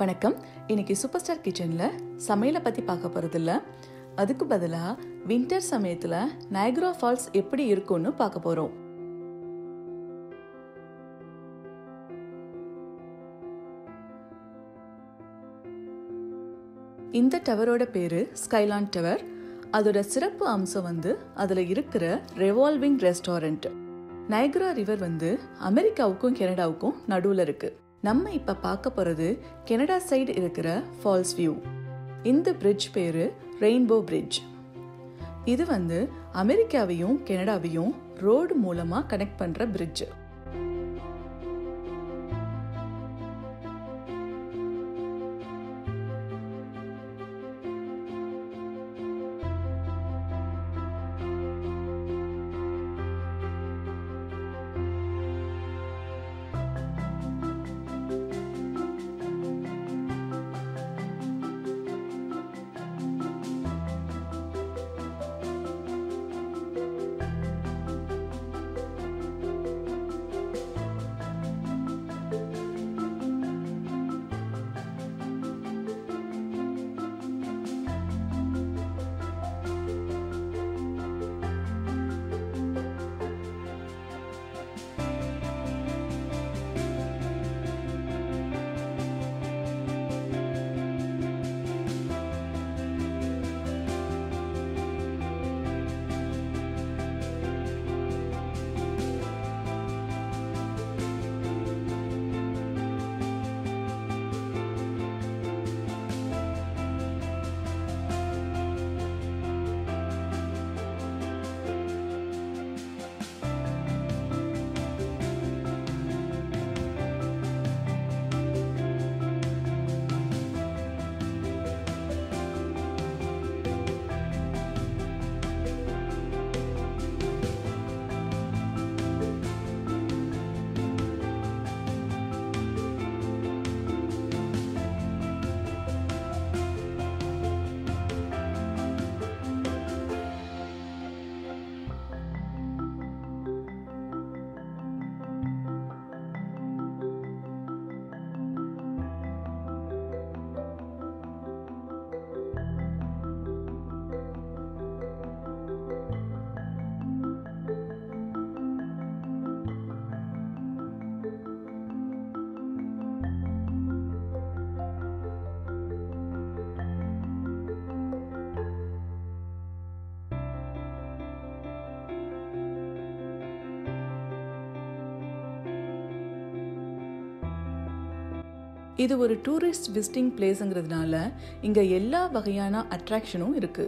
வணக்கம் இன்னைக்கு super star கிச்சனில் சமையலை பற்றி பார்க்க போகிறதில்ல அதுக்கு பதிலாக வின்டர் சமயத்தில் நயக்ரா ஃபால்ஸ் எப்படி இருக்கும்னு பார்க்க போகிறோம் இந்த டவரோட பேர் ஸ்கைலான் டவர் அதோட சிறப்பு அம்சம் வந்து அதில் இருக்கிற ரெவால்விங் ரெஸ்டாரண்ட் நயக்ரா ரிவர் வந்து அமெரிக்காவுக்கும் கனடாவுக்கும் நடுவில் இருக்கு நம்ம இப்போ பார்க்க போகிறது கனடா சைடு இருக்கிற ஃபால்ஸ் வியூ இந்த பிரிட்ஜ் பேர் ரெயின்போ பிரிட்ஜ் இது வந்து அமெரிக்காவையும் கனடாவையும் ரோடு மூலமாக கனெக்ட் பண்ணுற பிரிட்ஜ் இது ஒரு டூரிஸ்ட் விசிட்டிங் பிளேஸுங்கிறதுனால இங்க எல்லா வகையான அட்ராக்ஷனும் இருக்கு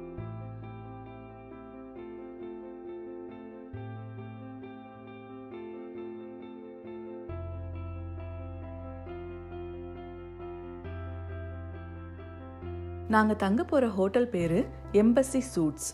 நாங்க தங்க போற ஹோட்டல் பேரு எம்பசி சூட்ஸ்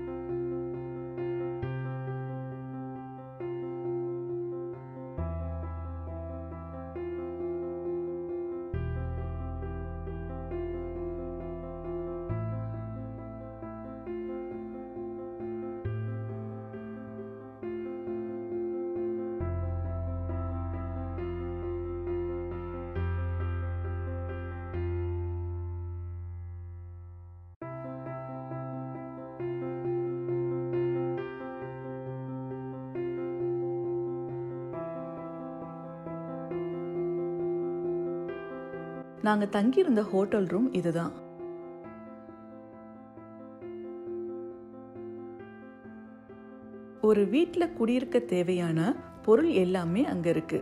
நாங்க தங்கியிருந்த ஹோட்டல் ரூம் இதுதான் ஒரு வீட்டில் குடியிருக்க தேவையான பொருள் எல்லாமே அங்க இருக்கு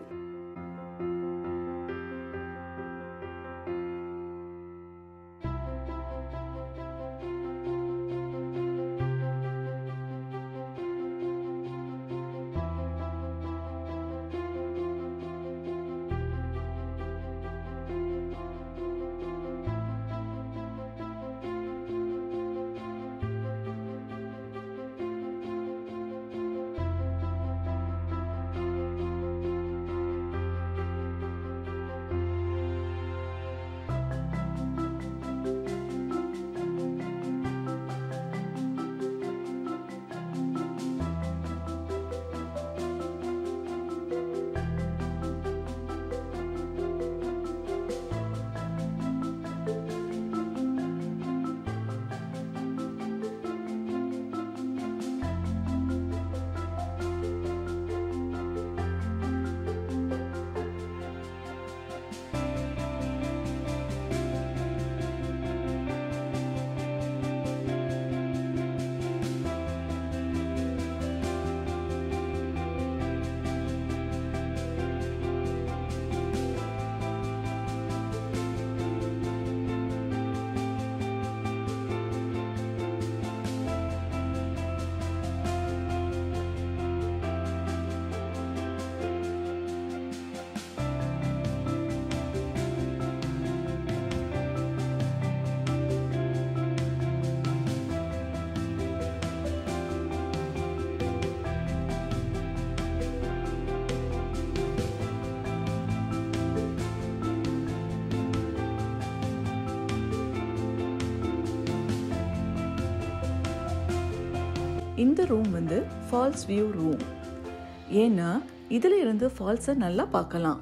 இந்த ரூம் வந்து ஃபால்ஸ் வியூ ரூம் ஏன்னா இதில் இருந்து ஃபால்ஸை நல்லா பார்க்கலாம்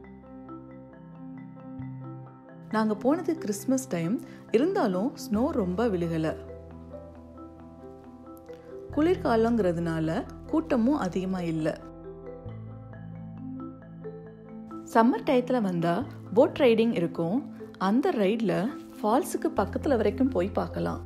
நாங்கள் போனது கிறிஸ்மஸ் டைம் இருந்தாலும் ஸ்னோ ரொம்ப விழுகலை குளிர்காலங்கிறதுனால கூட்டமும் அதிகமாக இல்லை சம்மர் டயத்தில் வந்தால் போட் ரைடிங் இருக்கும் அந்த ரைடில் ஃபால்ஸுக்கு பக்கத்தில் வரைக்கும் போய் பார்க்கலாம்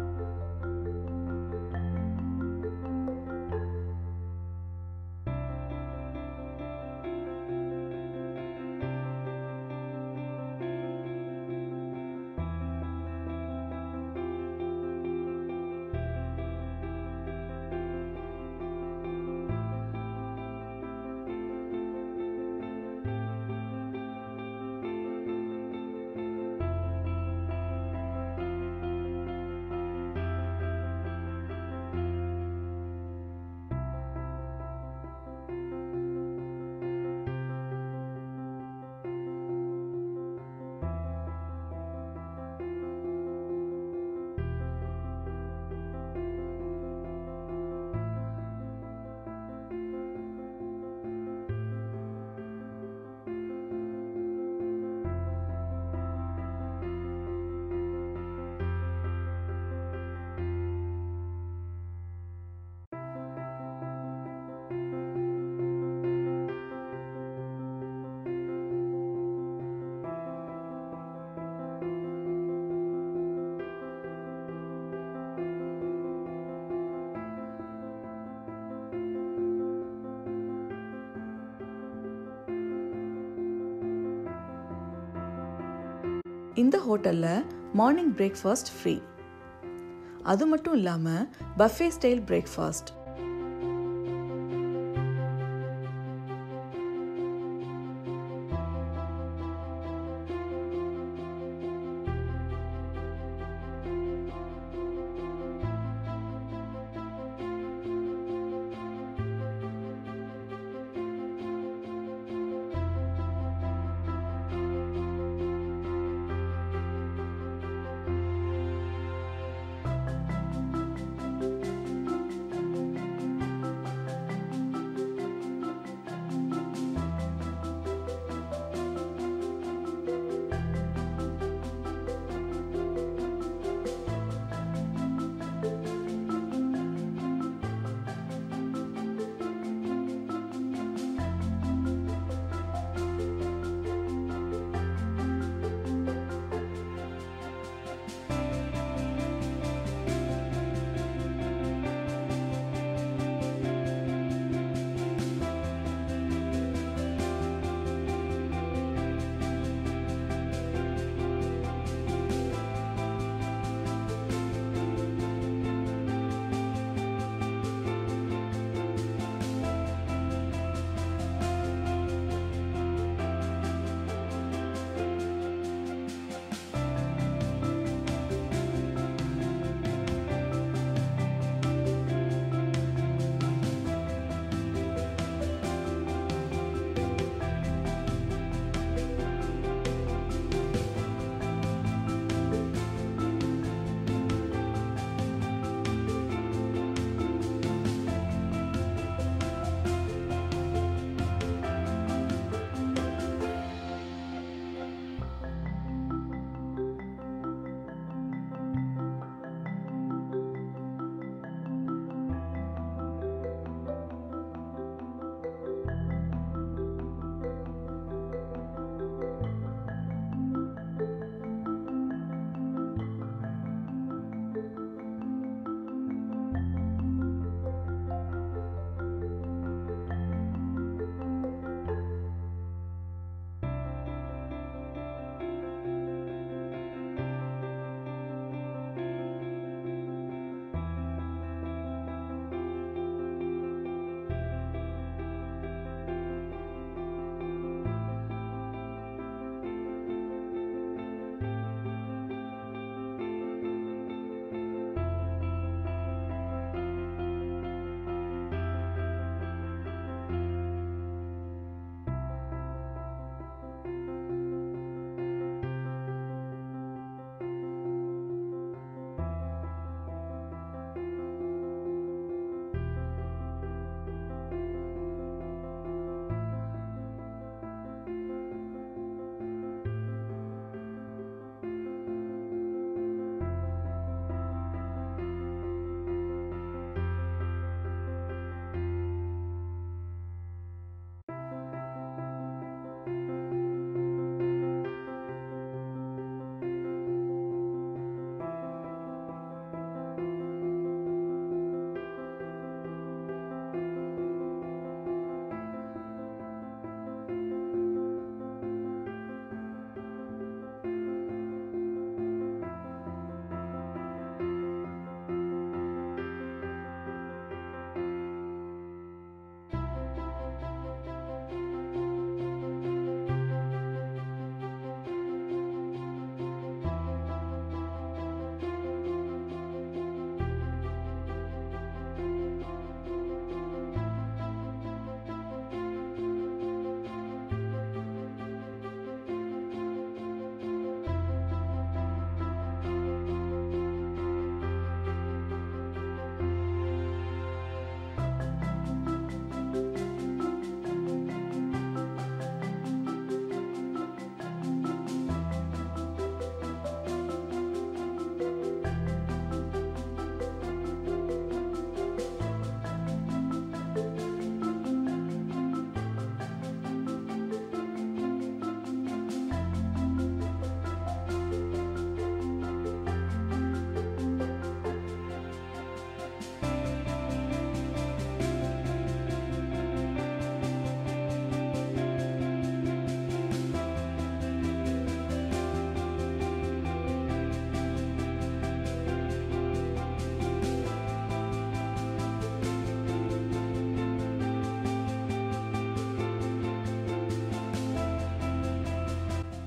இந்த ஹோட்டலில் மார்னிங் பிரேக்ஃபாஸ்ட் ஃப்ரீ அது மட்டும் இல்லாமல் பஃபே ஸ்டைல் பிரேக்ஃபாஸ்ட்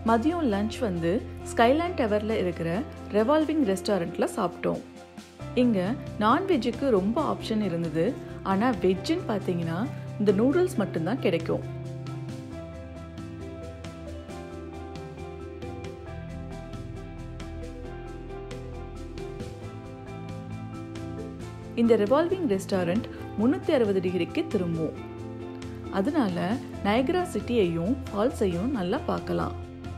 மதியம் லஞ்ச் வந்து ஸ்கைலாண்ட் டவரில் இருக்கிற ரெவால்விங் ரெஸ்டாரண்ட்டில் சாப்பிட்டோம் இங்கே நான்வெஜ்ஜுக்கு ரொம்ப ஆப்ஷன் இருந்தது ஆனால் வெஜ்ஜுன்னு பார்த்தீங்கன்னா இந்த நூடுல்ஸ் மட்டும்தான் கிடைக்கும் இந்த ரிவால்விங் ரெஸ்டாரண்ட் முந்நூற்றி அறுபது டிகிரிக்கு திரும்பும் அதனால நயக்ரா சிட்டியையும் ஃபால்ஸையும் நல்லா பார்க்கலாம்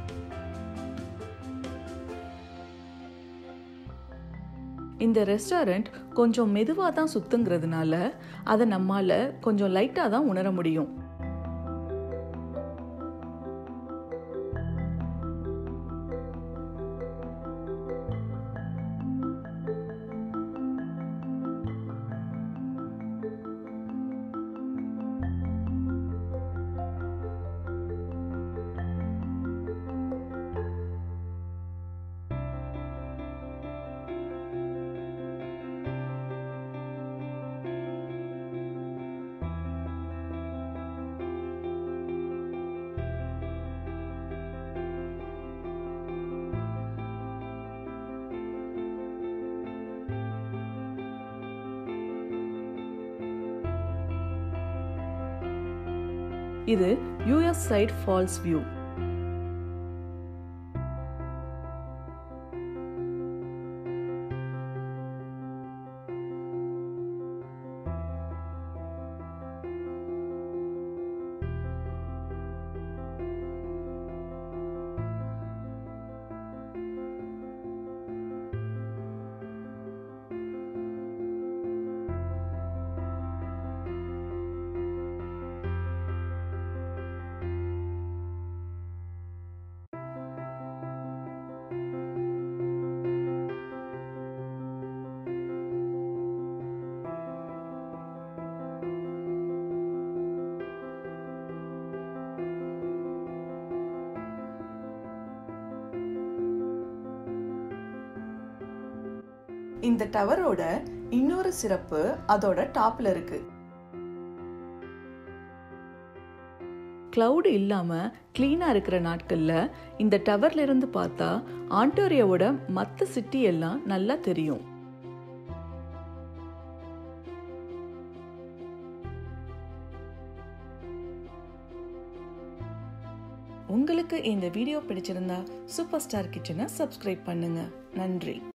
இந்த ரெஸ்டாரண்ட் கொஞ்சம் மெதுவாக தான் சுத்துங்கிறதுனால அதை நம்மால் கொஞ்சம் லைட்டாக தான் உணர முடியும் இது யூஎஸ் சைட் ஃபால்ஸ் வியூ இந்த டவரோட இன்னொரு சிறப்பு அதோட டாப்ல இருக்கு கிளவுட் இல்லாம கிளீனா இருக்கிற நாட்கள்ல இந்த டவர்ல இருந்து பார்த்தா ஆண்டோரியாவோட மற்ற சிட்டி எல்லாம் நல்லா தெரியும் உங்களுக்கு இந்த வீடியோ பிடிச்சிருந்தா சூப்பர் ஸ்டார் கிச்சனை சப்ஸ்கிரைப் பண்ணுங்க நன்றி